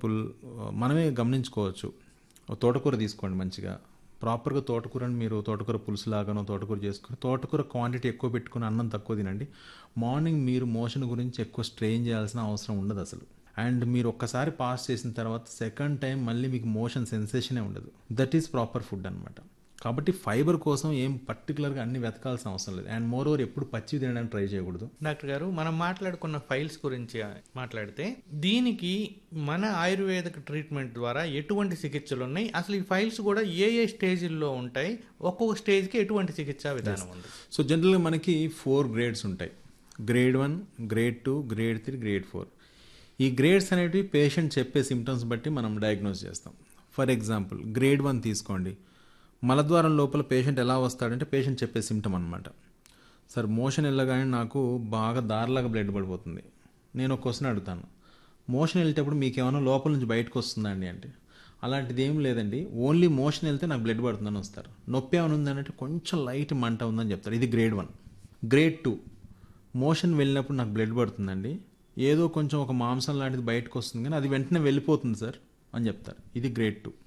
example మనమే గమనించుకోవచ్చు ఒక తోటకూర తీసుకోండి మంచిగా ప్రాపర్గా తోటకూరని మీరు తోటకూర పులుసు లాగానో తోటకూర చేసుకుని తోటకూర క్వాంటిటీ ఎక్కువ పెట్టుకుని అన్నం తక్కువ తినండి మార్నింగ్ మీరు మోషన్ గురించి ఎక్కువ స్ట్రెయిన్ చేయాల్సిన అవసరం ఉండదు అసలు అండ్ మీరు ఒక్కసారి పాస్ చేసిన తర్వాత సెకండ్ టైం మళ్ళీ మీకు మోషన్ సెన్సేషనే ఉండదు దట్ ఈస్ ప్రాపర్ ఫుడ్ అనమాట కాబట్టి ఫైబర్ కోసం ఏం పర్టికులర్గా అన్ని వెతకాల్సిన అవసరం లేదు అండ్ మోర్ ఓవర్ ఎప్పుడు పచ్చి తినడానికి ట్రై చేయకూడదు డాక్టర్ గారు మనం మాట్లాడుకున్న ఫైల్స్ గురించి మాట్లాడితే దీనికి మన ఆయుర్వేదిక ట్రీట్మెంట్ ద్వారా ఎటువంటి చికిత్సలు ఉన్నాయి అసలు ఈ ఫైల్స్ కూడా ఏ ఏ స్టేజ్ల్లో ఉంటాయి ఒక్కొక్క స్టేజ్కి ఎటువంటి చికిత్సా విధానం ఉంది సో జనరల్గా మనకి ఫోర్ గ్రేడ్స్ ఉంటాయి grade one grade two grade three grade four ఈ గ్రేడ్స్ అనేటివి పేషెంట్ చెప్పే సిమ్టమ్స్ బట్టి మనం డయాగ్నోస్ చేస్తాం ఫర్ ఎగ్జాంపుల్ గ్రేడ్ వన్ తీసుకోండి మలద్వారం లోపల పేషెంట్ ఎలా వస్తాడంటే పేషెంట్ చెప్పే సిమ్టమ్ అనమాట సార్ మోషన్ వెళ్ళగానే నాకు బాగా దారిలాగా బ్లడ్ పడిపోతుంది నేను ఒక క్వశ్చన్ అడుగుతాను మోషన్ వెళ్ళేటప్పుడు మీకు ఏమైనా లోపల నుంచి బయటకు వస్తుందండి అంటే అలాంటిది ఏం లేదండి ఓన్లీ మోషన్ వెళ్తే నాకు బ్లడ్ పడుతుందని వస్తారు నొప్పి ఏమైనా ఉందంటే కొంచెం లైట్ మంట ఉందని చెప్తారు ఇది grade one grade two motion వెళ్ళినప్పుడు నాకు బ్లడ్ పడుతుందండి ఏదో కొంచెం ఒక మాంసం లాంటిది బయటకు వస్తుంది కానీ అది వెంటనే వెళ్ళిపోతుంది సార్ అని చెప్తారు ఇది grade two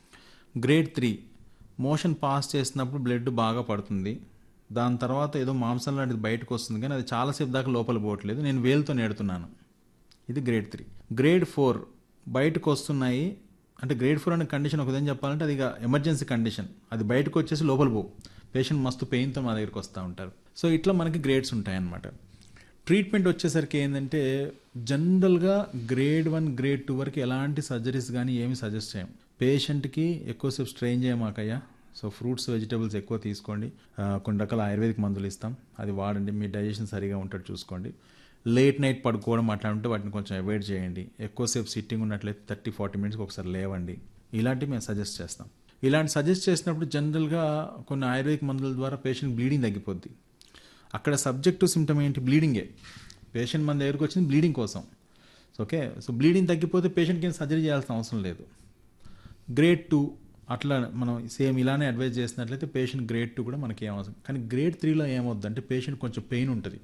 grade three motion pass చేసినప్పుడు బ్లడ్ బాగా పడుతుంది దాని తర్వాత ఏదో మాంసం లాంటిది బయటకు వస్తుంది కానీ అది చాలాసేపు దాకా లోపల పోవట్లేదు నేను వేలుతో నేడుతున్నాను ఇది గ్రేడ్ త్రీ గ్రేడ్ ఫోర్ బయటకు వస్తున్నాయి అంటే గ్రేడ్ ఫోర్ అనే కండిషన్ ఒక విధంగా చెప్పాలంటే అది ఇక ఎమర్జెన్సీ కండిషన్ అది బయటకు వచ్చేసి లోపల పోవు పేషెంట్ మస్తు పెయిన్తో మా దగ్గరికి వస్తూ ఉంటారు సో ఇట్లా మనకి గ్రేడ్స్ ఉంటాయి అన్నమాట ట్రీట్మెంట్ వచ్చేసరికి ఏంటంటే జనరల్గా గ్రేడ్ వన్ గ్రేడ్ టూ వరకు ఎలాంటి సర్జరీస్ కానీ ఏమి సజెస్ట్ చేయం పేషెంట్కి ఎక్కువసేపు స్ట్రెయిన్ చేయమాకయ్యా సో ఫ్రూట్స్ వెజిటబుల్స్ ఎక్కువ తీసుకోండి ఆ, కొన్ని రకాల ఆయుర్వేదిక్ మందులు ఇస్తాం అది వాడండి మీ డైజెషన్ సరిగా ఉంటాడు చూసుకోండి లేట్ నైట్ పడుకోవడం అట్లా ఉంటే వాటిని కొంచెం అవాయిడ్ చేయండి ఎక్కువసేపు సిట్టింగ్ ఉన్నట్లయితే థర్టీ ఫార్టీ మినిట్స్కి ఒకసారి లేవండి ఇలాంటివి మేము సజెస్ట్ చేస్తాం ఇలాంటి సజెస్ట్ చేసినప్పుడు జనరల్గా కొన్ని ఆయుర్వేదిక్ మందుల ద్వారా పేషెంట్ బ్లీడింగ్ తగ్గిపోద్ది అక్కడ సబ్జెక్టివ్ సిమ్టమ్ ఏంటి బ్లీడింగే పేషెంట్ మన దగ్గరకు వచ్చింది బ్లీడింగ్ కోసం సో ఓకే సో బ్లీడింగ్ తగ్గిపోతే పేషెంట్కి ఏం సర్జరీ చేయాల్సిన అవసరం లేదు గ్రేడ్ టూ అట్లా మనం సేమ్ ఇలానే అడ్వైజ్ చేసినట్లయితే పేషెంట్ గ్రేడ్ టూ కూడా మనకి ఏం అవసరం కానీ గ్రేడ్ త్రీలో ఏమవుద్దంటే పేషెంట్ కొంచెం పెయిన్ ఉంటుంది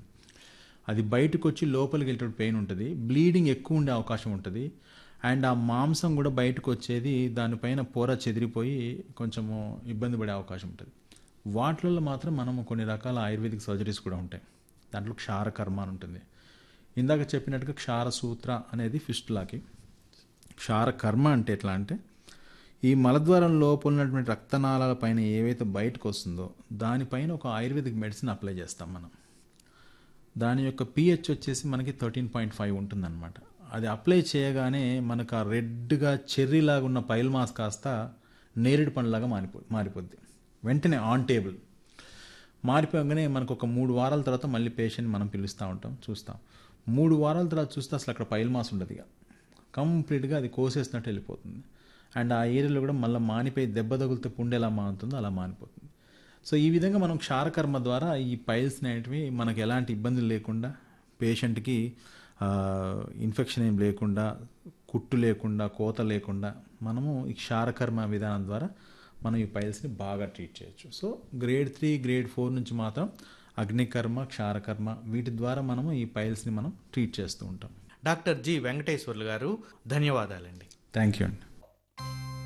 అది బయటకు వచ్చి లోపలికి వెళ్ళేటప్పుడు పెయిన్ ఉంటుంది బ్లీడింగ్ ఎక్కువ ఉండే అవకాశం ఉంటుంది అండ్ ఆ మాంసం కూడా బయటకు వచ్చేది దానిపైన పొర చెదిరిపోయి కొంచెము ఇబ్బంది పడే అవకాశం ఉంటుంది వాటిల్లో మాత్రం మనం కొన్ని రకాల ఆయుర్వేదిక్ సర్జరీస్ కూడా ఉంటాయి దాంట్లో క్షార కర్మ అని ఉంటుంది ఇందాక చెప్పినట్టుగా క్షార సూత్ర అనేది ఫిస్టులాకి క్షార కర్మ అంటే ఎట్లా అంటే ఈ మలద్వారం లోపల ఉన్నటువంటి రక్తనాళాల పైన ఏవైతే బయటకు వస్తుందో దానిపైన ఒక ఆయుర్వేదిక్ మెడిసిన్ అప్లై చేస్తాం మనం దాని యొక్క పిహెచ్ వచ్చేసి మనకి థర్టీన్ పాయింట్ ఫైవ్ ఉంటుందన్నమాట అది అప్లై చేయగానే మనకు ఆ రెడ్గా చెర్రీలాగా ఉన్న పైల్ మాస్ కాస్త నేరేడు పండులాగా మారిపో మారిపోద్ది వెంటనే ఆన్ టేబుల్ మారిపోగానే మనకు ఒక మూడు వారాల తర్వాత మళ్ళీ పేషెంట్ మనం పిలుస్తూ ఉంటాం చూస్తాం మూడు వారాల తర్వాత చూస్తే అసలు అక్కడ పైల్ మాస్ ఉండదు ఇక కంప్లీట్గా అది కోసేసినట్టు వెళ్ళిపోతుంది అండ్ ఆ ఏరియాలో కూడా మళ్ళీ మానిపోయి దెబ్బ తగిలితే పుండు ఎలా మారుతుందో అలా మానిపోతుంది సో ఈ విధంగా మనం క్షారకర్మ ద్వారా ఈ పైల్స్ అనేటివి మనకు ఎలాంటి ఇబ్బందులు లేకుండా పేషెంట్కి ఇన్ఫెక్షన్ ఏం లేకుండా కుట్టు లేకుండా కోత లేకుండా మనము ఈ క్షారకర్మ విధానం ద్వారా మనం ఈ పైల్స్ని బాగా ట్రీట్ చేయొచ్చు so grade three grade four నుంచి మాత్రం అగ్నికర్మ క్షారకర్మ వీటి ద్వారా మనము ఈ పైల్స్ని మనం ట్రీట్ చేస్తూ ఉంటాం డాక్టర్ జి వెంకటేశ్వర్లు గారు ధన్యవాదాలండి థ్యాంక్ యూ అండి